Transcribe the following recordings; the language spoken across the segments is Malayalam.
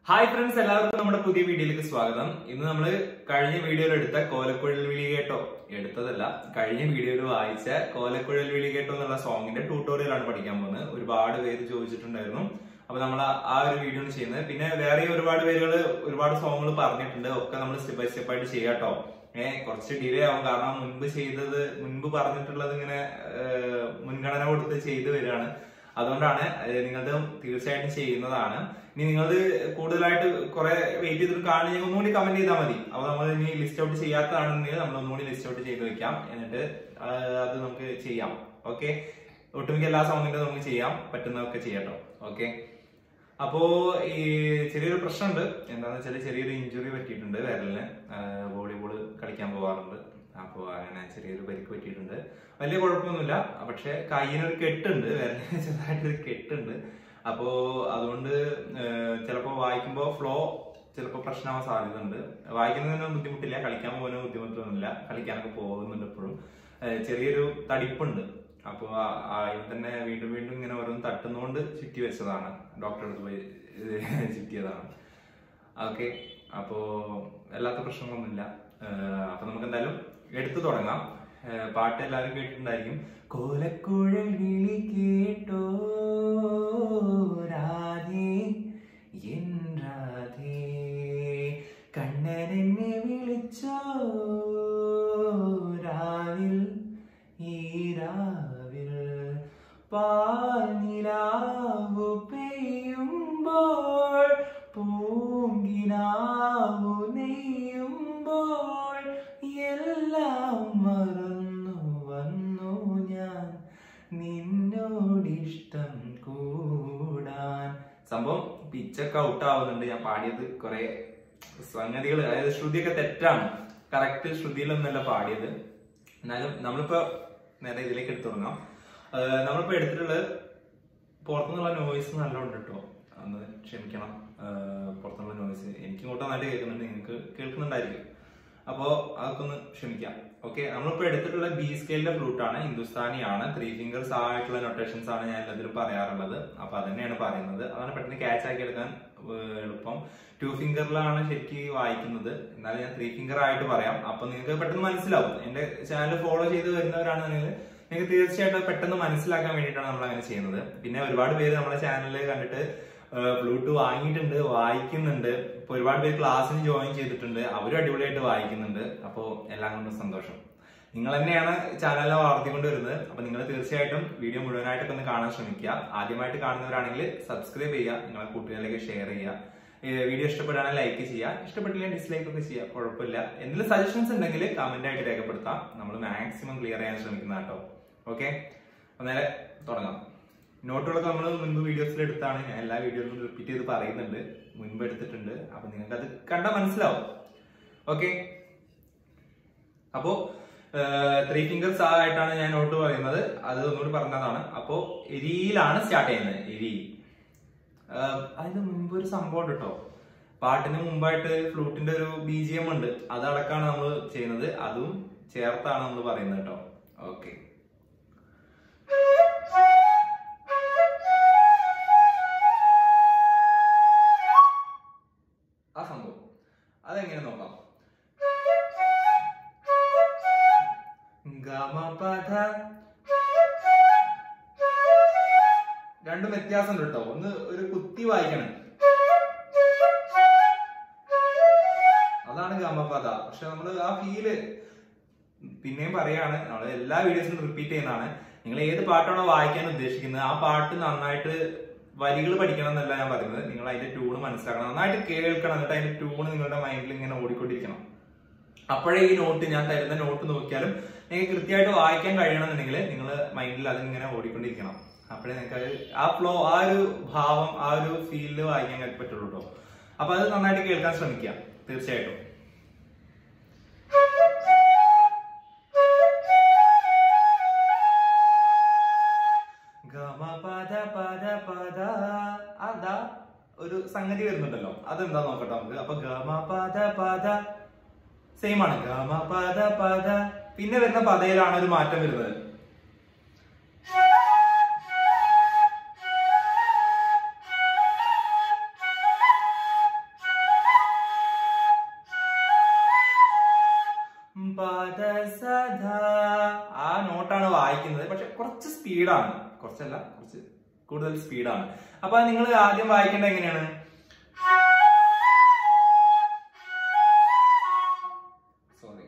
ഹായ് ഫ്രണ്ട്സ് എല്ലാവർക്കും നമ്മുടെ പുതിയ വീഡിയോയിലേക്ക് സ്വാഗതം ഇന്ന് നമ്മൾ കഴിഞ്ഞ വീഡിയോയിൽ എടുത്ത കോലക്കുഴൽ വിളി കേട്ടോ എടുത്തതല്ല കഴിഞ്ഞ വീഡിയോയിൽ വായിച്ച കോലക്കുഴൽ വിളി കേട്ടോ എന്നുള്ള സോങ്ങിന്റെ ട്യൂട്ടോറിയൽ ആണ് പഠിക്കാൻ പോകുന്നത് ഒരുപാട് പേര് ചോദിച്ചിട്ടുണ്ടായിരുന്നു അപ്പൊ നമ്മൾ ആ ഒരു വീഡിയോ ആണ് ചെയ്യുന്നത് പിന്നെ വേറെ ഒരുപാട് പേരുകൾ ഒരുപാട് സോങ്ങുകൾ പറഞ്ഞിട്ടുണ്ട് ഒക്കെ നമ്മൾ സ്റ്റെപ്പ് ബൈ സ്റ്റെപ്പ് ആയിട്ട് ചെയ്യാട്ടോ ഏഹ് കുറച്ച് ഡിലേ ആവും കാരണം മുൻപ് ചെയ്തത് മുൻപ് പറഞ്ഞിട്ടുള്ളത് ഇങ്ങനെ ഏഹ്, മുൻഗണന കൊടുത്ത് ചെയ്തു വരികയാണ് അതുകൊണ്ടാണ് ഏഹ്, നിങ്ങളത് തീർച്ചയായിട്ടും ചെയ്യുന്നതാണ് ഇനി നിങ്ങൾ കൂടുതലായിട്ട് കുറെ വെയിറ്റ് ചെയ്തിട്ട് കാണുന്നെങ്കിൽ ഒന്നുകൂടി കമന്റ് ചെയ്താൽ മതി അപ്പൊ നമ്മൾ ഇനി ലിസ്റ്റ് ഔട്ട് ചെയ്യാത്തതാണെന്നുണ്ടെങ്കിൽ നമ്മൾ ഒന്നുകൂടി ലിസ്റ്റ് ഔട്ട് ചെയ്ത് വെക്കാം എന്നിട്ട് ആ, അത് നമുക്ക് ചെയ്യാം ഓക്കെ ഒട്ടുമിക്ക എല്ലാ സോങ്ങിന്റെ നമുക്ക് ചെയ്യാം പറ്റുന്നതൊക്കെ ചെയ്യാട്ടോ ഓക്കെ അപ്പോ ഈ ചെറിയൊരു പ്രശ്നമുണ്ട് എന്താന്ന് വെച്ചാൽ ചെറിയൊരു ഇഞ്ചുറി പറ്റിയിട്ടുണ്ട് വിരലിന് വോളിബോൾ കളിക്കാൻ പോവാറുണ്ട് അപ്പോൾ അങ്ങനെ ചെറിയൊരു പരിക്ക് പറ്റിയിട്ടുണ്ട് വലിയ കുഴപ്പമൊന്നുമില്ല പക്ഷെ കയ്യിനൊരു കെട്ടുണ്ട് വിരലിന് ചെറുതായിട്ടൊരു കെട്ടുണ്ട് അപ്പോ അതുകൊണ്ട് ചിലപ്പോൾ വായിക്കുമ്പോൾ ഫ്ലോ ചിലപ്പോൾ പ്രശ്നമാവാൻ സാധ്യതയുണ്ട് വായിക്കുന്നതിനൊന്നും ബുദ്ധിമുട്ടില്ല കളിക്കാൻ പോകാനും ബുദ്ധിമുട്ടൊന്നുമില്ല കളിക്കാനൊക്കെ പോകുന്നുണ്ട് എപ്പോഴും ഏഹ് ചെറിയൊരു തടിപ്പുണ്ട് അപ്പോൾ അതിൽ തന്നെ വീണ്ടും വീണ്ടും ഇങ്ങനെ ഓരോന്ന് തട്ടുന്നോണ്ട് ചുറ്റി വെച്ചതാണ് ഡോക്ടറെ അടുത്ത് പോയി ഏഹ് ചുറ്റിയതാണ് ഓക്കെ അപ്പോ അല്ലാത്ത പ്രശ്നങ്ങളൊന്നുമില്ല ഏഹ് അപ്പൊ നമുക്ക് എന്തായാലും എടുത്തു തുടങ്ങാം ഏഹ് പാട്ട് എല്ലാവരും കേട്ടിട്ടുണ്ടായിരിക്കും കോലക്കുഴൽ വിളി കേട്ടോ രാധേ എൻ രാധേ കണ്ണൻ എന്നെ വിളിച്ചോ രാവിൽ ഈ രാവിൽ പാൽനിലാവു പെയ്യുമ്പോൾ പൂങ്കിനാവു നെയ്യുമ്പോൾ എല്ലാം മറന്നു വന്നു ഞാൻ നിന്നോടിഷ്ടം കൂടാൻ സംഭവം പിച്ചൊക്കെ ഔട്ട് ആവുന്നുണ്ട് ഞാൻ പാടിയത് കുറെ സംഗതികൾ അതായത് ശ്രുതിയൊക്കെ തെറ്റാണ് കറക്റ്റ് ശ്രുതിയിലൊന്നല്ല പാടിയത് എന്നാലും നമ്മളിപ്പോ നേരെ ഇതിലേക്ക് എടുത്തു തുടങ്ങാം ആഹ് നമ്മളിപ്പോ എടുത്തിട്ടുള്ളത് പുറത്തുനിന്നുള്ള നോയ്സ് നല്ലോണ്ട് കേട്ടോ ഒന്ന് ക്ഷമിക്കണം ആഹ് പുറത്തുനിന്നുള്ള നോയ്സ് എനിക്ക് ഇങ്ങോട്ട് നന്നായിട്ട് കേൾക്കുന്നുണ്ട് നിങ്ങൾക്ക് കേൾക്കുന്നുണ്ടായിരിക്കും അപ്പോ അതൊക്കെ ഒന്ന് ക്ഷമിക്കാം ഓക്കെ നമ്മളിപ്പോ എടുത്തിട്ടുള്ള ബി സ്കെയിലിന്റെ ഫ്ലൂട്ട് ആണ് ഹിന്ദുസ്ഥാനി ആണ് ത്രീ ഫിംഗേഴ്സ് ആയിട്ടുള്ള നൊട്ടേഷൻസ് ആണ് ഞാൻ എല്ലാത്തിലും പറയാറുള്ളത് അപ്പൊ അതന്നെയാണ് പറയുന്നത് അതാണ് പെട്ടെന്ന് ക്യാച്ച് ആക്കി എടുക്കാൻ ഏഹ്, എളുപ്പം ടു ഫിംഗറിലാണ് ശരിക്ക് വായിക്കുന്നത് എന്നാലും ഞാൻ ത്രീ ഫിംഗർ ആയിട്ട് പറയാം അപ്പൊ നിങ്ങൾക്ക് പെട്ടെന്ന് മനസ്സിലാവും എന്റെ ചാനൽ ഫോളോ ചെയ്ത് വരുന്നവരാണെന്നുണ്ടെങ്കിൽ നിങ്ങൾക്ക് തീർച്ചയായിട്ടും പെട്ടെന്ന് മനസ്സിലാക്കാൻ വേണ്ടിയിട്ടാണ് നമ്മൾ അങ്ങനെ ചെയ്യുന്നത് പിന്നെ ഒരുപാട് പേര് നമ്മളെ ചാനലിൽ കണ്ടിട്ട് ഫ്ലൂട്ട് വാങ്ങിയിട്ടുണ്ട് വായിക്കുന്നുണ്ട് ഇപ്പൊ ഒരുപാട് പേര് ക്ലാസ്സിന് ജോയിൻ ചെയ്തിട്ടുണ്ട് അവരും അടിപൊളിയായിട്ട് വായിക്കുന്നുണ്ട് അപ്പോൾ എല്ലാം കൊണ്ടും സന്തോഷം നിങ്ങൾ തന്നെയാണ് ചാനലിനെ വളർത്തിക്കൊണ്ട് വരുന്നത് അപ്പൊ നിങ്ങൾ തീർച്ചയായിട്ടും വീഡിയോ മുഴുവനായിട്ടൊക്കെ ഒന്ന് കാണാൻ ശ്രമിക്കുക ആദ്യമായിട്ട് കാണുന്നവരാണെങ്കിൽ സബ്സ്ക്രൈബ് ചെയ്യുക നിങ്ങളെ കൂട്ടുകാരിലേക്ക് ഷെയർ ചെയ്യുക ഏഹ് വീഡിയോ ഇഷ്ടപ്പെടുകയാണെങ്കിൽ ലൈക്ക് ചെയ്യുക ഇഷ്ടപ്പെട്ടില്ലെങ്കിൽ ഡിസ്ലൈക്ക് ഒക്കെ ചെയ്യുക കുഴപ്പമില്ല എന്തെങ്കിലും സജഷൻസ് ഉണ്ടെങ്കിൽ കമന്റ് ആയിട്ട് രേഖപ്പെടുത്താം നമ്മൾ മാക്സിമം ക്ലിയർ ചെയ്യാൻ ശ്രമിക്കുന്ന കേട്ടോ ഓക്കെ നേരെ തുടങ്ങാം നോട്ടുകളൊക്കെ നമ്മൾ മുൻപ് വീഡിയോസിൽ എടുത്താണ് ഞാൻ എല്ലാ വീഡിയോയിലും റിപ്പീറ്റ് ചെയ്ത് പറയുന്നുണ്ട് മുൻപ് എടുത്തിട്ടുണ്ട് അപ്പൊ നിങ്ങൾക്ക് അത് കണ്ടാൽ മനസ്സിലാവും ഓക്കെ അപ്പോ ത്രീ ഫിംഗേഴ്സ് ആയിട്ടാണ് ഞാൻ നോട്ട് പറയുന്നത് അത് ഒന്നുകൂടി പറഞ്ഞതാണ് അപ്പോ എരിയിലാണ് സ്റ്റാർട്ട് ചെയ്യുന്നത് എരി ആഹ് അതിന് മുമ്പ് ഒരു സംഭവം ഉണ്ട് കേട്ടോ പാട്ടിന് മുമ്പായിട്ട് ഫ്ലൂട്ടിന്റെ ഒരു ബി ജി എം ഉണ്ട് അതടക്കാണ് നമ്മൾ ചെയ്യുന്നത് അതും ചേർത്താണ് നമ്മൾ പറയുന്നത് കേട്ടോ ഓക്കെ ആ സംഭവം അതെങ്ങനെ നോക്കാം ഗമപധ രണ്ടും വ്യത്യാസമുണ്ട് കേട്ടോ ഒന്ന് ഒരു കുത്തി വായിക്കണം അതാണ് ഗമപദ പക്ഷെ നമ്മള് ആ ഫീല് പിന്നെയും പറയാണ് നമ്മൾ എല്ലാ വീഡിയോസിലും റിപ്പീറ്റ് ചെയ്യുന്നതാണ് നിങ്ങൾ ഏത് പാട്ടാണോ വായിക്കാൻ ഉദ്ദേശിക്കുന്നത് ആ പാട്ട് നന്നായിട്ട് വരികൾ പഠിക്കണം എന്നല്ല ഞാൻ പറയുന്നത് നിങ്ങൾ അതിന്റെ ട്യൂണ് മനസ്സിലാക്കണം നന്നായിട്ട് കേൾക്കണം എന്നിട്ട് അതിന്റെ ട്യൂണ് നിങ്ങളുടെ മൈൻഡിൽ ഇങ്ങനെ ഓടിക്കൊണ്ടിരിക്കണം അപ്പോഴേ ഈ നോട്ട് ഞാൻ തരുന്ന നോട്ട് നോക്കിയാലും നിങ്ങൾക്ക് കൃത്യമായിട്ട് വായിക്കാൻ കഴിയണമെന്നുണ്ടെങ്കിൽ നിങ്ങൾ മൈൻഡിൽ അതിങ്ങനെ ഓടിക്കൊണ്ടിരിക്കണം അപ്പോഴേ നിങ്ങൾക്ക് അത് ആ ഫ്ലോ ആ ഒരു ഭാവം ആ ഒരു ഫീലിൽ വായിക്കാൻ പറ്റുള്ളൂ കേട്ടോ അപ്പൊ അത് നന്നായിട്ട് കേൾക്കാൻ ശ്രമിക്കുക തീർച്ചയായിട്ടും ഗമ പദ പദ പദ അതാ ഒരു സംഗതി വരുന്നുണ്ടല്ലോ അതെന്താ നോക്കട്ടെ നമുക്ക് അപ്പൊ ഗമ പദ പദ സെയിം ആണ് ഗമ പദ പദ പിന്നെ വരുന്ന പദയിലാണ് ഒരു മാറ്റം വരുന്നത് പദ സദ ആ നോട്ടാണ് വായിക്കുന്നത് പക്ഷെ കുറച്ച് സ്പീഡാണ് കുറച്ചല്ല കുറച്ച് കൂടുതൽ സ്പീഡാണ് അപ്പൊ നിങ്ങൾ ആദ്യം വായിക്കേണ്ടത് എങ്ങനെയാണ് സോറി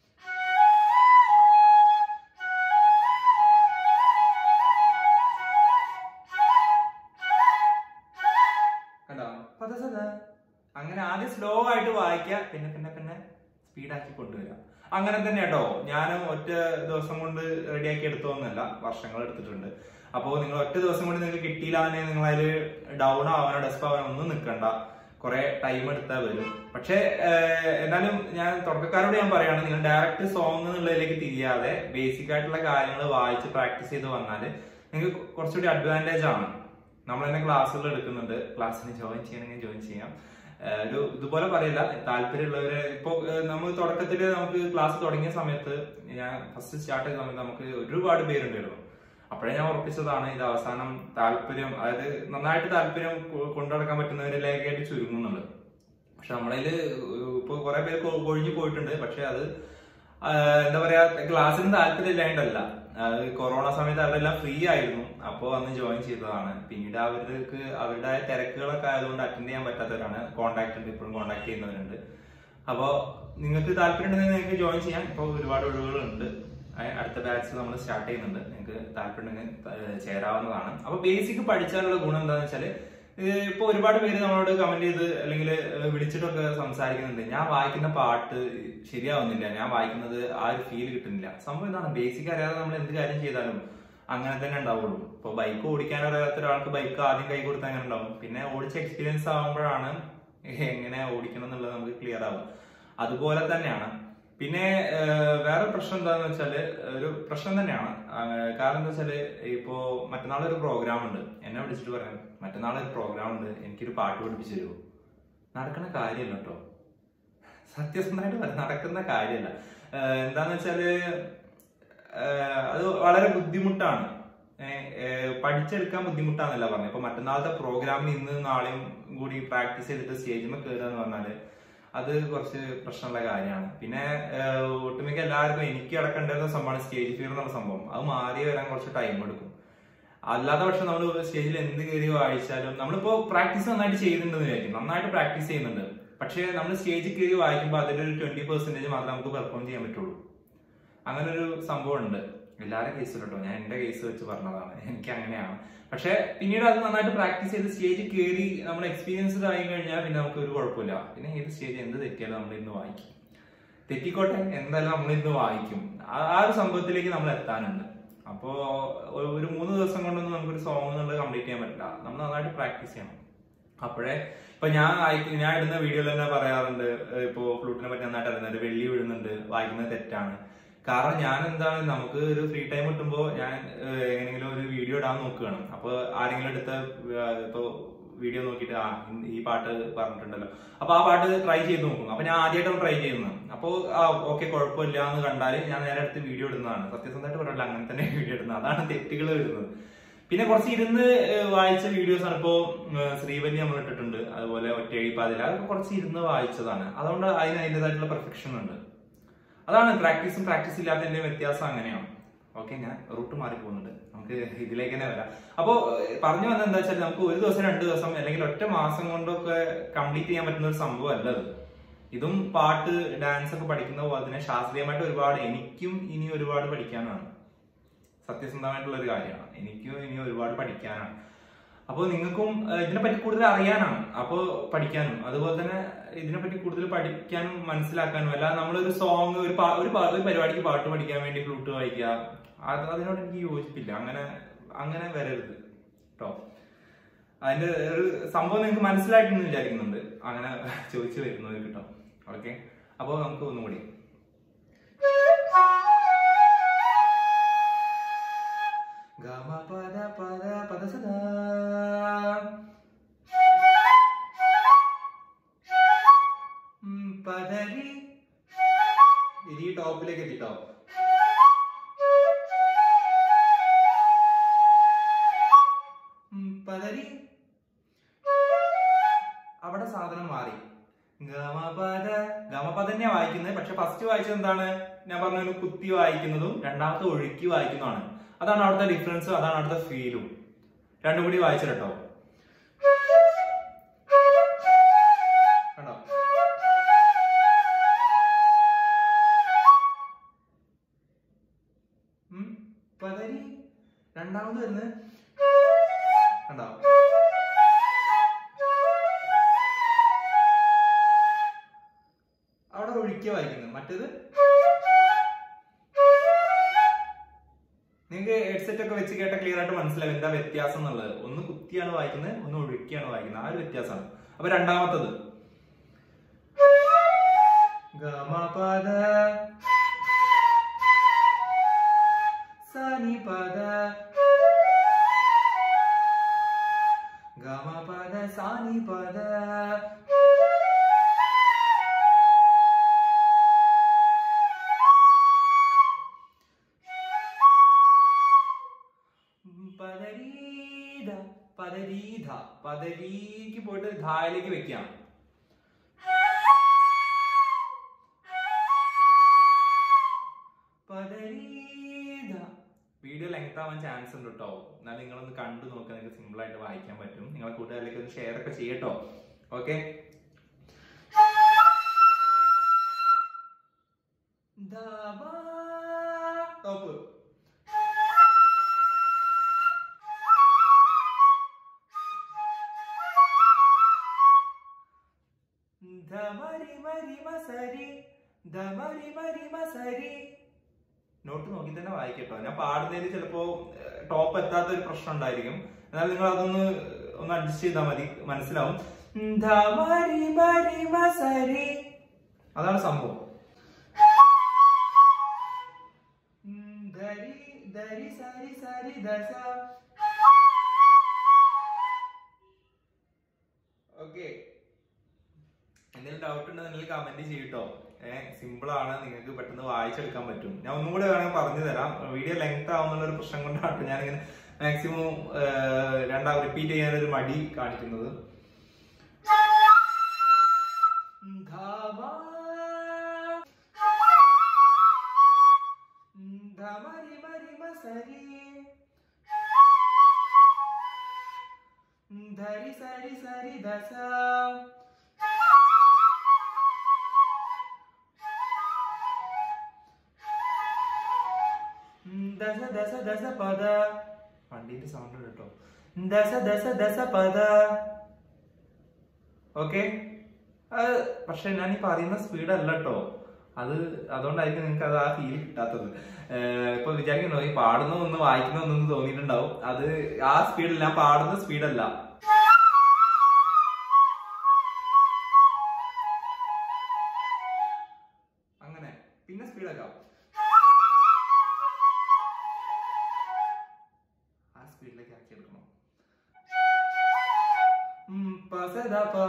കണ്ടോ പദസദ അങ്ങനെ ആദ്യം സ്ലോ ആയിട്ട് വായിക്കുക പിന്നെ പിന്നെ പിന്നെ സ്പീഡാക്കി കൊണ്ടുവരിക അങ്ങനെ തന്നെ കേട്ടോ ഞാനും ഒറ്റ ദിവസം കൊണ്ട് റെഡിയാക്കി എടുത്തോന്നല്ല വർഷങ്ങൾ എടുത്തിട്ടുണ്ട് അപ്പോൾ നിങ്ങൾ ഒറ്റ ദിവസം കൊണ്ട് നിങ്ങൾക്ക് കിട്ടിയില്ലാന്നെ നിങ്ങൾ അതിൽ ഡൗൺ ആവാനോ ഡെസ്പ് ആവാനോ ഒന്നും നിൽക്കണ്ട കുറെ ടൈം എടുത്താൽ വരും പക്ഷേ ഏഹ്, എന്നാലും ഞാൻ തുടക്കക്കാരോട് ഞാൻ പറയാണ് നിങ്ങൾ ഡയറക്റ്റ് സോങ് എന്നുള്ളതിലേക്ക് തിരിയാതെ ബേസിക് ആയിട്ടുള്ള കാര്യങ്ങൾ വായിച്ച് പ്രാക്ടീസ് ചെയ്ത് വന്നാൽ നിങ്ങൾക്ക് കുറച്ചുകൂടി അഡ്വാൻറ്റേജ് ആണ് നമ്മൾ തന്നെ ക്ലാസ്സുകൾ എടുക്കുന്നുണ്ട് ക്ലാസ്സിന് ജോയിൻ ചെയ്യണമെങ്കിൽ ജോയിൻ ചെയ്യാം ഏഹ് ഒരു ഇതുപോലെ പറയില്ല താല്പര്യമുള്ളവര് ഇപ്പൊ ഏഹ് നമ്മൾ തുടക്കത്തിൽ നമുക്ക് ക്ലാസ് തുടങ്ങിയ സമയത്ത് ഞാൻ ഫസ്റ്റ് സ്റ്റാർട്ട് ചെയ്ത സമയത്ത് നമുക്ക് ഒരുപാട് പേരുണ്ടായിരുന്നു അപ്പോഴേ ഞാൻ ഉറപ്പിച്ചതാണ് ഇത് അവസാനം താല്പര്യം അതായത് നന്നായിട്ട് താല്പര്യം കൊ- കൊണ്ടുനടക്കാൻ പറ്റുന്നവരിലേക്കായിട്ട് ചുരുങ്ങുന്നുണ്ട് പക്ഷെ നമ്മളതിൽ ഇപ്പൊ കുറെ പേര് കൊ- കൊഴിഞ്ഞു പോയിട്ടുണ്ട് പക്ഷെ അത് ആ, എന്താ പറയാ ക്ലാസ്സിന് താല്പര്യം ഇല്ലാണ്ടല്ല അത് കൊറോണ സമയത്ത് അവരെല്ലാം ഫ്രീ ആയിരുന്നു അപ്പോൾ അന്ന് ജോയിൻ ചെയ്തതാണ് പിന്നീട് അവർക്ക് അവരുടെ തിരക്കുകളൊക്കെ ആയതുകൊണ്ട് അറ്റൻഡ് ചെയ്യാൻ പറ്റാത്തവരാണ് കോൺടാക്ട് ഉണ്ട് ഇപ്പോഴും കോൺടാക്ട് ചെയ്യുന്നവരുണ്ട് അപ്പോൾ നിങ്ങൾക്ക് താല്പര്യം ഉണ്ടെങ്കിൽ നിങ്ങൾക്ക് ജോയിൻ ചെയ്യാം ഇപ്പോൾ ഒരുപാട് ഒഴിവുകളുണ്ട് ആ, അടുത്ത ബാച്ച് നമ്മൾ സ്റ്റാർട്ട് ചെയ്യുന്നുണ്ട് നിങ്ങൾക്ക് താല്പര്യം ഉണ്ടെങ്കിൽ ഏഹ്, ചേരാവുന്നതാണ് അപ്പോൾ ബേസിക് പഠിച്ചാലുള്ള ഗുണം എന്താണെന്ന് വെച്ചാൽ ഇപ്പൊ ഒരുപാട് പേര് നമ്മളോട് കമന്റ് ചെയ്ത് അല്ലെങ്കിൽ വിളിച്ചിട്ടൊക്കെ സംസാരിക്കുന്നുണ്ട് ഞാൻ വായിക്കുന്ന പാട്ട് ശരിയാവുന്നില്ല ഞാൻ വായിക്കുന്നത് ആ ഒരു ഫീൽ കിട്ടുന്നില്ല സംഭവം എന്താണ് ബേസിക് അറിയാതെ നമ്മൾ എന്ത് കാര്യം ചെയ്താലും അങ്ങനെ തന്നെ ഉണ്ടാവുള്ളൂ ഇപ്പൊ ബൈക്ക് ഓടിക്കാൻ അറിയാത്ത ഒരാൾക്ക് ബൈക്ക് ആദ്യം കൈ കൊടുത്താൽ അങ്ങനെ ഉണ്ടാവും പിന്നെ ഓടിച്ച എക്സ്പീരിയൻസ് ആകുമ്പോഴാണ് എങ്ങനെ ഓടിക്കണം എന്നുള്ളത് നമുക്ക് ക്ലിയർ ആവും അതുപോലെ തന്നെയാണ് പിന്നെ ഏഹ്, വേറെ പ്രശ്നം എന്താന്ന് വെച്ചാല് ഒരു പ്രശ്നം തന്നെയാണ് ആ, കാരണം എന്താ വെച്ചാല് ഇപ്പോ മറ്റന്നാൾ ഒരു പ്രോഗ്രാം ഉണ്ട് എന്നെ വിളിച്ചിട്ട് പറയാം മറ്റന്നാൾ ഒരു പ്രോഗ്രാം ഉണ്ട് എനിക്കൊരു പാട്ട് പഠിപ്പിച്ചു തരുമോ നടക്കുന്ന കാര്യമല്ല കേട്ടോ സത്യസന്ധമായിട്ട് പറയാം നടക്കുന്ന കാര്യമല്ല ഏഹ്, എന്താന്ന് വെച്ചാല് ഏഹ്, അത് വളരെ ബുദ്ധിമുട്ടാണ് ഏഹ്, ഏഹ്, പഠിച്ചെടുക്കാൻ ബുദ്ധിമുട്ടാന്നല്ല പറഞ്ഞത് ഇപ്പൊ മറ്റന്നാളത്തെ പ്രോഗ്രാമിന് ഇന്ന് നാളെയും കൂടി പ്രാക്ടീസ് ചെയ്തിട്ട് സ്റ്റേജിൽ കയറുക എന്ന് പറഞ്ഞാല് അത് കുറച്ച് പ്രശ്നമുള്ള കാര്യമാണ് പിന്നെ ഏഹ്, ഒട്ടുമിക്ക എല്ലാവർക്കും എനിക്ക് അടക്കേണ്ടുന്ന സംഭവമാണ് സ്റ്റേജ് ഫിയർ എന്നുള്ള സംഭവം അത് മാറി വരാൻ കുറച്ച് ടൈം എടുക്കും അല്ലാത്ത പക്ഷെ നമ്മൾ സ്റ്റേജിൽ എന്ത് കയറി വായിച്ചാലും നമ്മളിപ്പോ പ്രാക്ടീസ് നന്നായിട്ട് ചെയ്യുന്നുണ്ടെന്ന് വിചാരിക്കും നന്നായിട്ട് പ്രാക്ടീസ് ചെയ്യുന്നുണ്ട് പക്ഷെ നമ്മൾ സ്റ്റേജിൽ കയറി വായിക്കുമ്പോൾ അതിന്റെ ഒരു ട്വന്റി പെർസെന്റേജ് മാത്രമേ നമുക്ക് പെർഫോം ചെയ്യാൻ പറ്റുള്ളൂ അങ്ങനെ ഒരു സംഭവം ഉണ്ട് എല്ലാവരുടെ കേസിൽ കേട്ടോ ഞാൻ എന്റെ കേസ് വെച്ച് പറഞ്ഞതാണ് എനിക്ക് അങ്ങനെയാണ് പക്ഷെ പിന്നീട് അത് നന്നായിട്ട് പ്രാക്ടീസ് ചെയ്ത് സ്റ്റേജിൽ കയറി നമ്മൾ എക്സ്പീരിയൻസ്ഡ് ആയി കഴിഞ്ഞാൽ പിന്നെ നമുക്ക് ഒരു കുഴപ്പമില്ല പിന്നെ ഏത് സ്റ്റേജ് എന്ത് തെറ്റിയാലും നമ്മൾ ഇന്ന് വായിക്കും തെറ്റിക്കോട്ടെ എന്തായാലും നമ്മൾ ഇന്ന് വായിക്കും ആ- ആ ഒരു സംഭവത്തിലേക്ക് നമ്മൾ എത്താനുണ്ട് അപ്പോ ഒരു- ഒരു മൂന്ന് ദിവസം കൊണ്ടൊന്നും നമുക്കൊരു സോങ് എന്നുള്ളത് കംപ്ലീറ്റ് ചെയ്യാൻ പറ്റില്ല നമ്മൾ നന്നായിട്ട് പ്രാക്ടീസ് ചെയ്യണം അപ്പോഴേ ഇപ്പൊ ഞാൻ അയക്കുന്ന ഞാൻ ഇടുന്ന വീഡിയോയിൽ തന്നെ പറയാറുണ്ട് ഏഹ് ഇപ്പോ ഫ്ലൂട്ടിനെ പറ്റി നന്നായിട്ട് അറിയുന്നുണ്ട് വെള്ളി വീഴുന്നുണ്ട് വായിക്കുന്നത് തെറ്റാണ് കാരണം ഞാൻ എന്താണ് നമുക്ക് ഒരു ഫ്രീ ടൈം കിട്ടുമ്പോൾ ഞാൻ ഏഹ് എങ്ങനെയെങ്കിലും ഒരു വീഡിയോ ഇടാൻ നോക്കുകയാണ് അപ്പൊ ആരെങ്കിലും എടുത്ത ഏഹ് ഇപ്പൊ വീഡിയോ നോക്കിയിട്ട് ആ ഇന്ന് ഈ പാട്ട് പറഞ്ഞിട്ടുണ്ടല്ലോ അപ്പൊ ആ പാട്ട് ട്രൈ ചെയ്ത് നോക്കും അപ്പൊ ഞാൻ ആദ്യമായിട്ടാണ് ട്രൈ ചെയ്യുന്നത് അപ്പോ ഓക്കെ കുഴപ്പമില്ല എന്ന് കണ്ടാൽ ഞാൻ നേരെ അടുത്ത് വീഡിയോ ഇടുന്നതാണ് സത്യസന്ധമായിട്ട് പറയല്ല അങ്ങനെ തന്നെ വീഡിയോ ഇടുന്നത് അതാണ് തെറ്റുകൾ വരുന്നത് പിന്നെ കുറച്ച് ഇരുന്ന് ഏഹ് വായിച്ച വീഡിയോസ് ആണ് ഇപ്പോ ഏഹ് ശ്രീവല്ലി നമ്മൾ ഇട്ടിട്ടുണ്ട് അതുപോലെ ഒറ്റയടിപ്പാതിൽ അതൊക്കെ കുറച്ച് ഇരുന്ന് വായിച്ചതാണ് അതുകൊണ്ട് അതിന് അതിൻ്റെതായിട്ടുള്ള പെർഫെക്ഷൻ ഉണ്ട് അതാണ് പ്രാക്ടീസും പ്രാക്ടീസ് ഇല്ലാത്തതിന്റെ വ്യത്യാസം അങ്ങനെയാണ് ഓക്കെ ഞാൻ റൂട്ട് മാറി പോകുന്നുണ്ട് നമുക്ക് ഇതിലേക്ക് തന്നെ വരാം അപ്പോ ഏഹ് പറഞ്ഞു വന്നത് എന്താ വെച്ചാൽ നമുക്ക് ഒരു ദിവസം രണ്ട് ദിവസം അല്ലെങ്കിൽ ഒറ്റ മാസം കൊണ്ടൊക്കെ കംപ്ലീറ്റ് ചെയ്യാൻ പറ്റുന്ന ഒരു സംഭവം അല്ല അത് ഇതും പാട്ട് ഡാൻസ് ഒക്കെ പഠിക്കുന്ന പോലെ തന്നെ ശാസ്ത്രീയമായിട്ട് ഒരുപാട് എനിക്കും ഇനി ഒരുപാട് പഠിക്കാനാണ് സത്യസന്ധമായിട്ടുള്ള ഒരു കാര്യമാണ് എനിക്കും ഇനി ഒരുപാട് പഠിക്കാനാണ് അപ്പോൾ നിങ്ങൾക്കും ഏഹ്, ഇതിനെപ്പറ്റി കൂടുതൽ അറിയാനാണ് അപ്പോൾ പഠിക്കാനും അതുപോലെ തന്നെ ഇതിനെപ്പറ്റി കൂടുതൽ പഠിക്കാനും മനസ്സിലാക്കാനും അല്ലാതെ നമ്മളൊരു സോങ് ഒരു പാ- ഒരു പാ- ഒരു പരിപാടിക്ക് പാട്ട് പഠിക്കാൻ വേണ്ടി ഫ്ലൂട്ട് വായിക്കുക അത് അതിനോട് എനിക്ക് യോജിപ്പില്ല അങ്ങനെ അങ്ങനെ വരരുത് കേട്ടോ അതിന്റെ ഒരു സംഭവം നിങ്ങൾക്ക് മനസ്സിലായിട്ടെന്ന് വിചാരിക്കുന്നുണ്ട് അങ്ങനെ ചോദിച്ചു വരുന്നവർ കേട്ടോ ഓക്കെ അപ്പോൾ നമുക്ക് ഒന്നുകൂടി ഗമ പദ പദ പദ സദാ ഉം, പദരി ഇത് ഈ ടോപ്പിലേക്ക് എത്തിട്ടോ ഉം, പദരി അവിടെ സാധനം മാറി ഗമപദ ഗമപദ തന്നെയാ വായിക്കുന്നത് പക്ഷെ ഫസ്റ്റ് വായിച്ചത് എന്താണ് ഞാൻ പറഞ്ഞ കുത്തി വായിക്കുന്നതും രണ്ടാമത്തെ ഒഴുക്കി വായിക്കുന്നതാണ് അതാണ് അവിടുത്തെ ഡിഫറൻസും അതാണ് അവിടുത്തെ ഫീലും രണ്ടും കൂടി വായിച്ചിട്ടോ കണ്ടോ ഉം, പതരി രണ്ടാമത് വരുന്നത് കണ്ടോ അവിടെ ഒഴുക്കിയ വായിക്കുന്നത് മറ്റേത് നിങ്ങൾക്ക് ഹെഡ്സെറ്റ് ഒക്കെ വെച്ച് കേട്ട ക്ലിയർ ആയിട്ട് മനസ്സിലാവും എന്താ വ്യത്യാസം എന്നുള്ളത് ഒന്ന് കുത്തിയാണ് വായിക്കുന്നത് ഒന്ന് ഒഴുക്കിയാണ് വായിക്കുന്നത് ആ ഒരു വ്യത്യാസമാണ് അപ്പൊ രണ്ടാമത്തത് ഗമപദ സനിപദ ഗമപദ സാനിപദ പദരീധ പദരീധ പദരീക്ക് പോയിട്ട് ധായിലേക്ക് വെക്കാം പദരീധ വീഡിയോ ലെങ്ത് ആവാൻ ചാൻസ് ഉണ്ട് കേട്ടോ എന്നാൽ നിങ്ങളൊന്ന് കണ്ടു നോക്കാൻ നിങ്ങൾക്ക് സിമ്പിൾ ആയിട്ട് വായിക്കാൻ പറ്റും നിങ്ങളെ കൂട്ടുകാരിലേക്ക് ഒന്ന് ഷെയർ ഒക്കെ ചെയ്യട്ടോ ഓക്കെ ടോപ്പ് ധമരി മരി മസരി ധമരി മരി മസരി നോട്ട് നോക്കി തന്നെ വായിക്കട്ടോ ഞാൻ പാടുന്നതിൽ ചിലപ്പോ ടോപ്പ് എത്താത്ത ഒരു പ്രശ്നം ഉണ്ടായിരിക്കും എന്നാൽ നിങ്ങൾ അതൊന്ന് ഒന്ന് അഡ്ജസ്റ്റ് ചെയ്താൽ മതി മനസ്സിലാവും ധമരി മരി മസരി അതാണ് സംഭവം ഉം, ധരി ധരി സരി സരി ദസ ഓക്കെ എന്തെങ്കിലും ഡൗട്ട് ഉണ്ടെങ്കിൽ കമന്റ് ചെയ്യട്ടോ ഏഹ് സിമ്പിൾ ആണ് നിങ്ങൾക്ക് പെട്ടെന്ന് വായിച്ചെടുക്കാൻ പറ്റും ഞാൻ ഒന്നും കൂടെ വേണമെങ്കിൽ പറഞ്ഞു തരാം വീഡിയോ ലെങ്ത് ആവുന്നുള്ള ഒരു പ്രശ്നം കൊണ്ടാണ് ഞാനിങ്ങനെ മാക്സിമം രണ്ടാം റിപ്പീറ്റ് ചെയ്യാൻ ഒരു മടി കാണിക്കുന്നത് ധമ. ധമരി മരി മസരി. ധരി സരി സരി ദസ ദശ ദശ ദശ പദ വണ്ടിന്റെ സൗണ്ട് കേട്ടോ ദശ ദശ ദശ പദ ഓക്കെ പക്ഷെ ഞാൻ ഈ പറയുന്ന സ്പീഡ് അല്ല കേട്ടോ അത് അതുകൊണ്ടായിരിക്കും നിങ്ങൾക്ക് അത് ആ ഫീൽ കിട്ടാത്തത് ഏഹ് ഇപ്പൊ വിചാരിക്കണോ ഈ പാടുന്ന ഒന്ന് വായിക്കുന്ന ഒന്നും തോന്നിയിട്ടുണ്ടാവും അത് ആ സ്പീഡിൽ ഞാൻ പാടുന്ന സ്പീഡല്ല അങ്ങനെ പിന്നെ സ്പീഡാക്കാം ആ സ്പീഡിലേക്ക് ആക്കി എടുക്കണം ഉം, പ, സ, ദ, പ.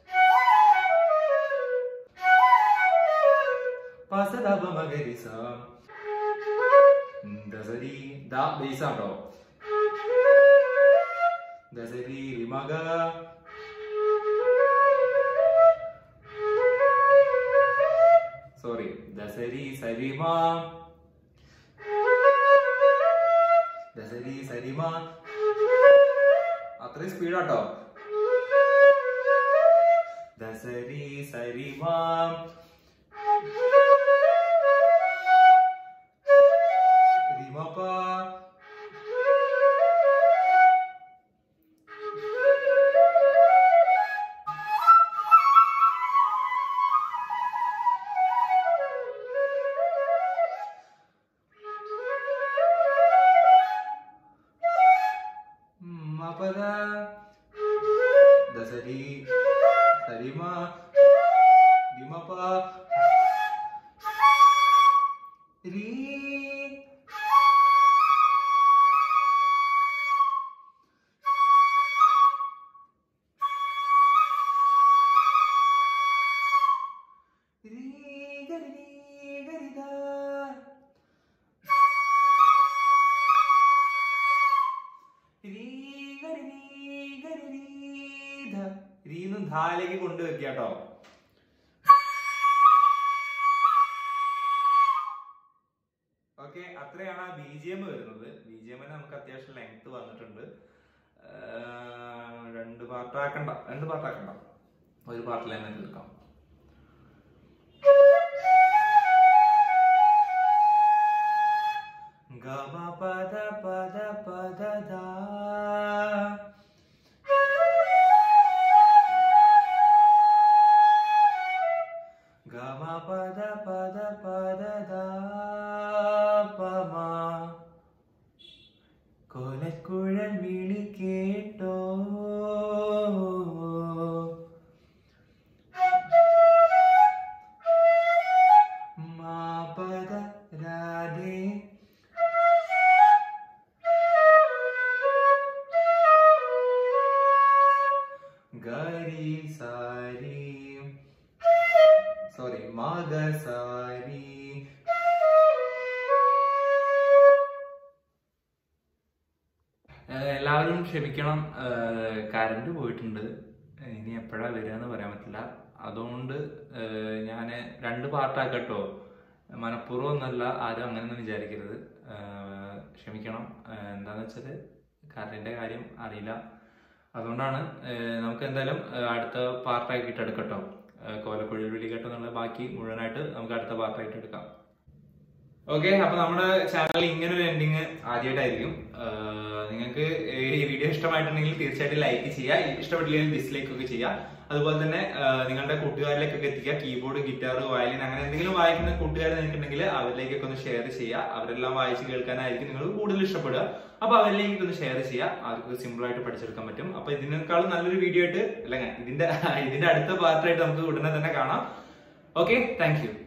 പ, സ, ദ, പ, മ, ഗ, രി, സ. ഉം, ദ, സ, രി, ദ, ബേസ് ആട്ടോ ദ, സ, രി, രി, മ, ഗ. സോറി ദ, സ, രി, സ, രി, മ. ദ, സ, രി, സ, രി, മ. അത്രയും സ്പീഡാട്ടോ ദസരി സരിമാം റിമപ മപദ ദസരി സരിമ രിമപ രീ രീ ഗരി രീ ഗരി ദ. രീ ഗരി രീ ഗരി രീ ധ. രീന്ന് ധാലേക്ക് കൊണ്ടുവെക്കുക കേട്ടോ ഓക്കെ അത്രയാണ് ആ ബി ജി എം വരുന്നത് ബി ജി എമ്മിന് നമുക്ക് അത്യാവശ്യം ലെങ്ത് വന്നിട്ടുണ്ട് ആഹ് രണ്ട് പാർട്ടാക്കണ്ട രണ്ട് പാർട്ടാക്കണ്ട ഒരു പാർട്ടിൽ തന്നെ തീർക്കാം ഗമ പദ പദ പദ ദാ ഗമ പദ പദ പദ ദാ പമ കോലക്കുഴൽ വിളി കേട്ടോ മാപദ രാധേ ഗരി സാരി സോറി മഗ സാരി ഏഹ് എല്ലാവരും ക്ഷമിക്കണം കറണ്ട് പോയിട്ടുണ്ട് ഏഹ് ഇനി എപ്പോഴാ വരിക എന്ന് പറയാൻ പറ്റില്ല അതുകൊണ്ട് ഞാൻ രണ്ട് പാർട്ടാക്കട്ടോ മനഃപൂർവ്വം ഒന്നല്ല ആരും അങ്ങനെയൊന്നും വിചാരിക്കരുത് ഏഹ് ക്ഷമിക്കണം ഏഹ് എന്താന്ന് വെച്ചാൽ കറണ്ടിന്റെ കാര്യം അറിയില്ല അതുകൊണ്ടാണ് ഏഹ് നമുക്ക് എന്തായാലും ഏഹ് അടുത്ത പാർട്ടാക്കിയിട്ട് എടുക്കട്ടോ ഏഹ് കോലക്കുഴൽ വിളിക്കട്ടോ എന്നുള്ള ബാക്കി മുഴുവനായിട്ട് നമുക്ക് അടുത്ത പാർട്ടായിട്ട് എടുക്കാം ഓക്കെ അപ്പൊ നമ്മുടെ ചാനലിൽ ഇങ്ങനെ ഒരു എൻഡിങ് ആദ്യമായിട്ടായിരിക്കും ആഹ് നിങ്ങൾക്ക് ഈ വീഡിയോ ഇഷ്ടമായിട്ടുണ്ടെങ്കിൽ തീർച്ചയായിട്ടും ലൈക്ക് ചെയ്യുക ഇഷ്ടപ്പെട്ടില്ലെങ്കിൽ ഡിസ്ലൈക്ക് ഒക്കെ ചെയ്യുക അതുപോലെ തന്നെ ആഹ് നിങ്ങളുടെ കൂട്ടുകാരിലേക്കൊക്കെ എത്തിക്കുക കീബോർഡ് ഗിറ്റാർ വയലിൻ അങ്ങനെ എന്തെങ്കിലും വായിക്കുന്ന കൂട്ടുകാർ നിങ്ങൾക്കുണ്ടെങ്കിൽ അവരിലേക്കൊക്കെ ഒന്ന് ഷെയർ ചെയ്യുക അവരെല്ലാം വായിച്ച് കേൾക്കാനായിരിക്കും നിങ്ങൾക്ക് കൂടുതൽ ഇഷ്ടപ്പെടുക അപ്പൊ അവരിലേക്ക് ഒന്ന് ഷെയർ ചെയ്യുക അവർക്ക് സിമ്പിൾ ആയിട്ട് പഠിച്ചെടുക്കാൻ പറ്റും അപ്പൊ ഇതിനേക്കാളും നല്ലൊരു വീഡിയോ ആയിട്ട് അല്ലെങ്കിൽ ഇതിന്റെ ഇതിന്റെ അടുത്ത പാർട്ടായിട്ട് നമുക്ക് ഉടനെ തന്നെ കാണാം ഓക്കെ താങ്ക് യു